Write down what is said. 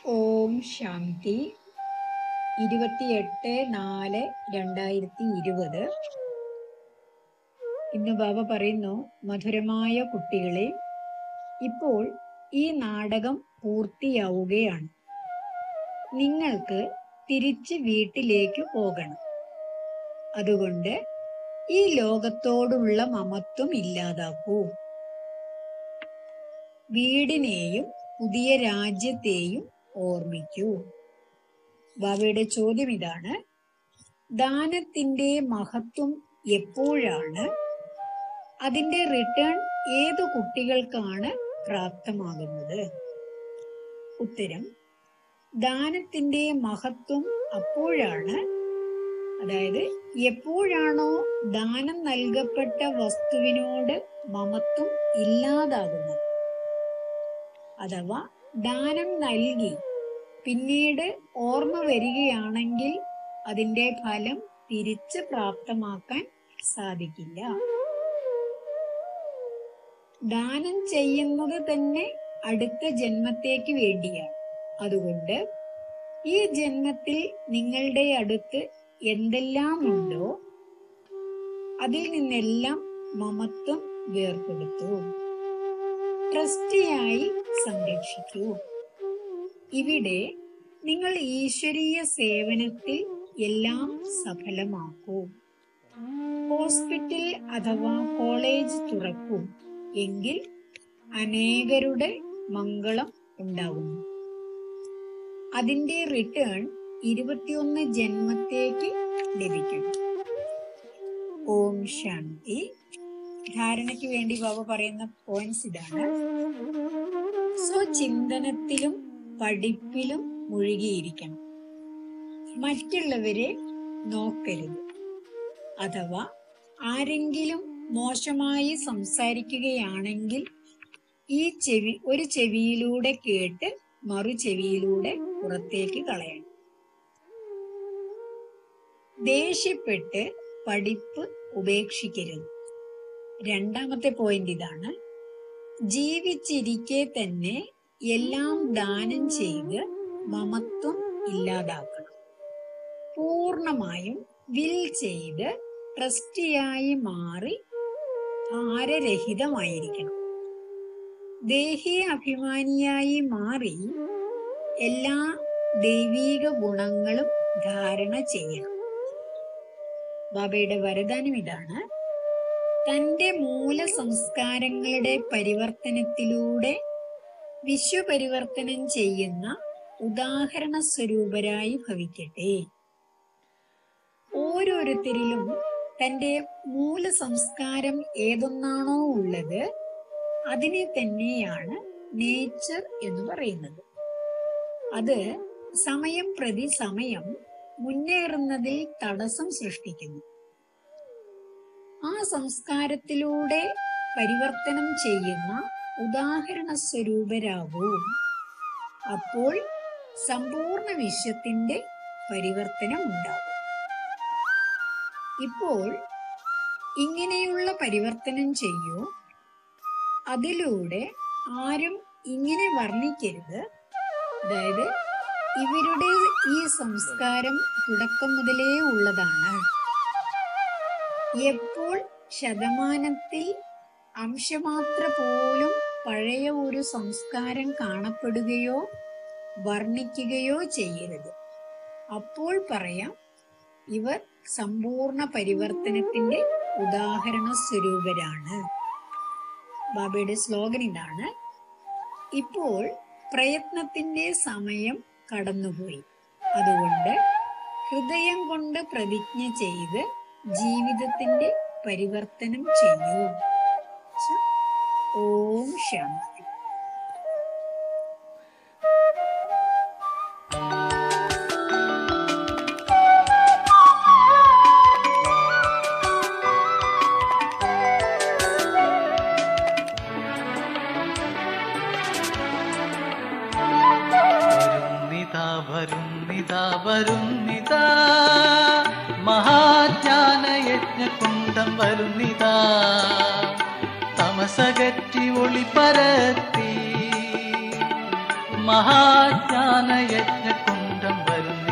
ഓം ശാന്തി ഇരുപത്തിയെട്ട് നാല് രണ്ടായിരത്തി ഇരുപത് ഇന്ന് ബാബ പറയുന്നു മധുരമായ കുട്ടികളെ ഇപ്പോൾ ഈ നാടകം പൂർത്തിയാവുകയാണ് നിങ്ങൾക്ക് തിരിച്ച് വീട്ടിലേക്ക് പോകണം അതുകൊണ്ട് ഈ ലോകത്തോടുള്ള മമത്വം ഇല്ലാതാക്കൂ വീടിനെയും പുതിയ രാജ്യത്തെയും ഓർമ്മിക്കൂ ബാബയുടെ ചോദ്യം ഇതാണ് ദാനത്തിന്റെ മഹത്വം എപ്പോഴാണ് അതിന്റെ റിട്ടേൺ ഏതു കുട്ടികൾക്കാണ് പ്രാപ്തമാകുന്നത് ഉത്തരം ദാനത്തിന്റെ മഹത്വം അപ്പോഴാണ് അതായത് എപ്പോഴാണോ ദാനം നൽകപ്പെട്ട വസ്തുവിനോട് മമത്വം ഇല്ലാതാകുന്നത് അഥവാ ദാനം നൽകി പിന്നീട് ഓർമ്മ വരികയാണെങ്കിൽ അതിന്റെ ഫലം തിരിച്ച് പ്രാപ്തമാക്കാൻ സാധിക്കില്ല ദാനം ചെയ്യുന്നത് തന്നെ അടുത്ത ജന്മത്തേക്ക് വേണ്ടിയാണ് അതുകൊണ്ട് ഈ ജന്മത്തിൽ നിങ്ങളുടെ അടുത്ത് എന്തെല്ലാം ഉണ്ടോ അതിൽ നിന്നെല്ലാം മമത്വം വേർപെടുത്തൂ ട്രസ്റ്റിയായി സംരക്ഷിക്കൂ ഇവിടെ നിങ്ങൾ ഈശ്വരീയ സേവനത്തിൽ എല്ലാം സഫലമാക്കൂ ഹോസ്പിറ്റൽ അഥവാ കോളേജ് തുറക്കൂ എങ്കിൽ അനേകരുടെ മംഗളം ഉണ്ടാകുന്നു അതിന്റെ റിട്ടേൺ ഇരുപത്തിയൊന്ന് ജന്മത്തേക്ക് ലഭിക്കും ഓം ശാന്തി ധാരണയ്ക്ക് വേണ്ടി ബാബ പറയുന്ന പോയിന്റ്സ് ഇതാണ് സ്വചിന്തനത്തിലും പഠിപ്പിലും മുഴുകിയിരിക്കണം മറ്റുള്ളവരെ നോക്കരുത് അഥവാ ആരെങ്കിലും മോശമായി സംസാരിക്കുകയാണെങ്കിൽ ഈ ചെവി ഒരു ചെവിയിലൂടെ കേട്ട് മറു ചെവിയിലൂടെ പുറത്തേക്ക് കളയണം ദേഷ്യപ്പെട്ട് പഠിപ്പ് ഉപേക്ഷിക്കരുത് രണ്ടാമത്തെ പോയിന്റ് ഇതാണ് ജീവിച്ചിരിക്കെ തന്നെ എല്ലാം ദാനം ചെയ്ത് മമത്വം ഇല്ലാതാക്കണം പൂർണമായും വിൽ ചെയ്ത് ട്രസ്റ്റിയായി മാറി ഭാരരഹിതമായിരിക്കണം ദേഹി അഭിമാനിയായി മാറി എല്ലാ ദൈവീക ഗുണങ്ങളും ധാരണ ചെയ്യണം ബാബയുടെ വരദാനം ഇതാണ് തന്റെ മൂല സംസ്കാരങ്ങളുടെ പരിവർത്തനത്തിലൂടെ വിശ്വപരിവർത്തനം ചെയ്യുന്ന ഉദാഹരണ സ്വരൂപരായി ഭവിക്കട്ടെ ഓരോരുത്തരിലും തന്റെ മൂല സംസ്കാരം ഏതൊന്നാണോ ഉള്ളത് അതിനെ തന്നെയാണ് നേച്ചർ എന്ന് പറയുന്നത് അത് സമയം പ്രതി സമയം മുന്നേറുന്നതിൽ തടസ്സം സൃഷ്ടിക്കുന്നു ആ സംസ്കാരത്തിലൂടെ പരിവർത്തനം ചെയ്യുന്ന ഉദാഹരണ സ്വരൂപരാകൂ അപ്പോൾ സമ്പൂർണ്ണ വിശ്വത്തിന്റെ പരിവർത്തനം ഉണ്ടാകും ഇപ്പോൾ ഇങ്ങനെയുള്ള പരിവർത്തനം ചെയ്യൂ അതിലൂടെ ആരും ഇങ്ങനെ വർണ്ണിക്കരുത് അതായത് ഇവരുടെ ഈ സംസ്കാരം തുടക്കം മുതലേ ഉള്ളതാണ് എപ്പോൾ ശതമാനത്തിൽ അംശമാത്ര പോലും പഴയ ഒരു സംസ്കാരം കാണപ്പെടുകയോ വർണ്ണിക്കുകയോ ചെയ്യരുത് അപ്പോൾ പറയാം ഇവർ സമ്പൂർണ്ണ പരിവർത്തനത്തിന്റെ ഉദാഹരണ സ്വരൂപരാണ് ബാബയുടെ സ്ലോഗൻ ഇതാണ് ഇപ്പോൾ പ്രയത്നത്തിന്റെ സമയം കടന്നുപോയി അതുകൊണ്ട് ഹൃദയം കൊണ്ട് പ്രതിജ്ഞ ചെയ്ത് ജീവിതത്തിന്റെ പരിവർത്തനം ചെയ്യൂ ഓം ശാന്തി വരുന്നിതാ വരുന്നിതാ വരുന്നിതാ മഹാജ്ഞാന യജ്ഞകുണ്ടം വരുന്നിതാ തമസകറ്റി ഒളി പരത്തി മഹാജ്ഞാനയജ്ഞകുണ്ടം വരുന്നിതാ